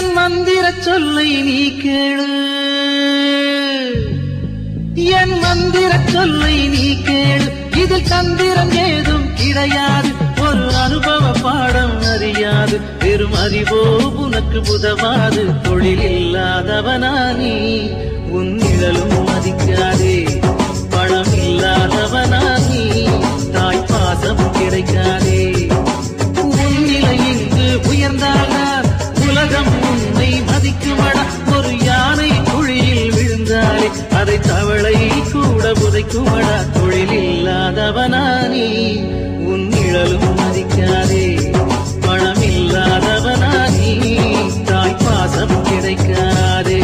என் மந்திர சொல்லை நீ கேளு என் மந்திர சொல்லை நீ கேளு இதில் தந்திரம் ஏதும் கிடையாது ஒரு அனுபவ பாடம் அறியாது வெறும் அறிவோ உனக்கு உதவாது தொழில் இல்லாதவனா நீ உன் நிழலும் மதிக்காதே பணம் இல்லாதவனா நீ தாய் பாசம் கிடைக்காதே உன் நிலை இங்கு உயர்ந்தால்தான் உலகம் உன்னை மதிக்குமடா ஒரு யானை குழியில் விழுந்தாலே அதை தவளை கூட புதைக்குமடா தொழில் இல்லாதவனா நீ உன் நிழலும் மதிக்காதே பணம் இல்லாதவனா நீ தாய் பாசம் கிடைக்காதே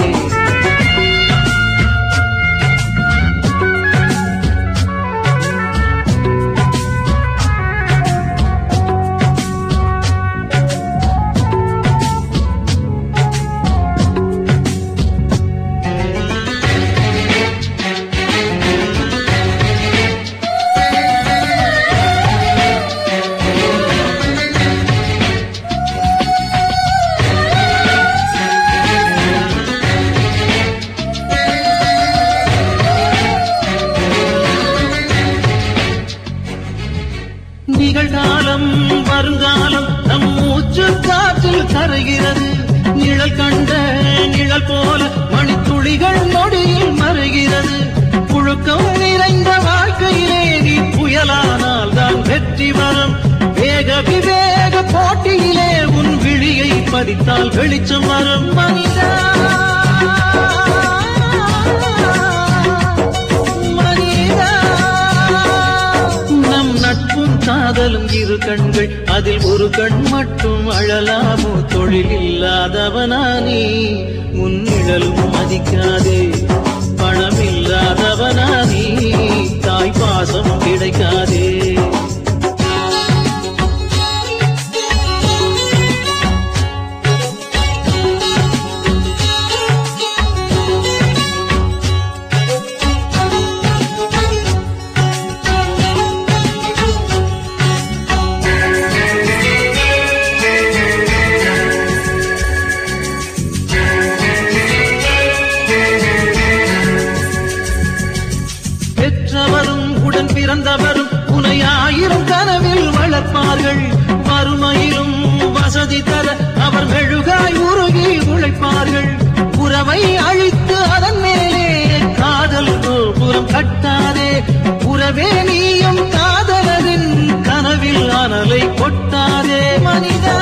நிகழ்காலம் வருங்காலம் நம் மூச்சு காற்றில் கரைகிறது நிழல் கண்ட நிழல் போல மணித்துளிகள் நொடியில் மறைகிறது புழுக்கம் நிறைந்த வாழ்க்கையிலே நீ புயலானால் தான் வெற்றி வரும் வேக விவேக போட்டியிலே உன் விழியை பதித்தால் வெளிச்சம் வரும் மனிதா மனிதா நம் நட்பும் காதலும் இரு கண்கள் அதில் ஒரு கண் மட்டும் அழலாமோ தொழில் இல்லாதவனா நீ உன் நிழலும் மதிக்காதே பணம் இல்லாதவனா நீ தாய் பாசம் கிடைக்காதே பெற்றவரும் உடன் பிறந்தவரும் உனை ஆயிரம் கனவில் வளர்ப்பார்கள் வறுமையிலும் வசதி தர அவர் மெழுகாய் உருகி உழைப்பார்கள் உறவை அழித்து அதன் மேலே காதல் கோபுரம் கட்டாதே உறவே நீயும் காதலரின் கனவில் அனலை கொட்டாதே மனிதா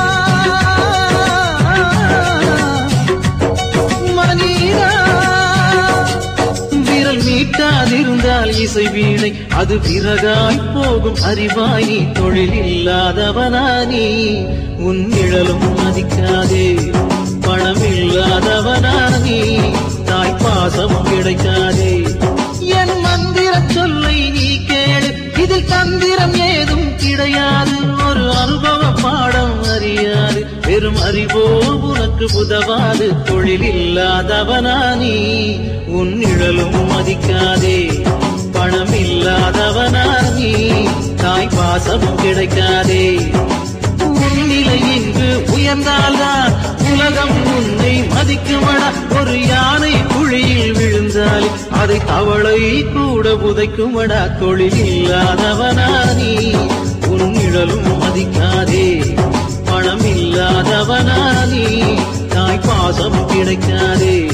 மனிதா விரல் மீட்டாதிருந்தால் இசை வீணை அது விறகாய் போகும் அறிவாய் நீ தொழில் இல்லாதவனா நீ உன் நிழலும் மதிக்காதே பணம் இல்லாதவனா நீ தாய் பாசம் கிடைக்காதே என் மந்திர சொல்லை நீ கேளு இதில் தந்திரம் ஏதும் கிடையாது ஒரு அனுபவ பாடம் அறியாது வெறும் அறிவோ உனக்கு உதவாது தொழில் இல்லாதவனா நீ உன் நிழலும் மதிக்காதே பணம் இல்லாதவனா நீ தாய் பாசமும் கிடைக்காதே உன் நிலை இங்கு உயர்ந்தால்தான் உலகம் உன்னை மதிக்குமடா ஒரு யானை குழியில் விழுந்தால் அதை தவளை கூட புதைக்குமடா தொழில் இல்லாதவனா நீ உன் நிழலும் மதிக்காதே பணம் இல்லாதவனா நீ தாய் பாசம் கிடைக்காதே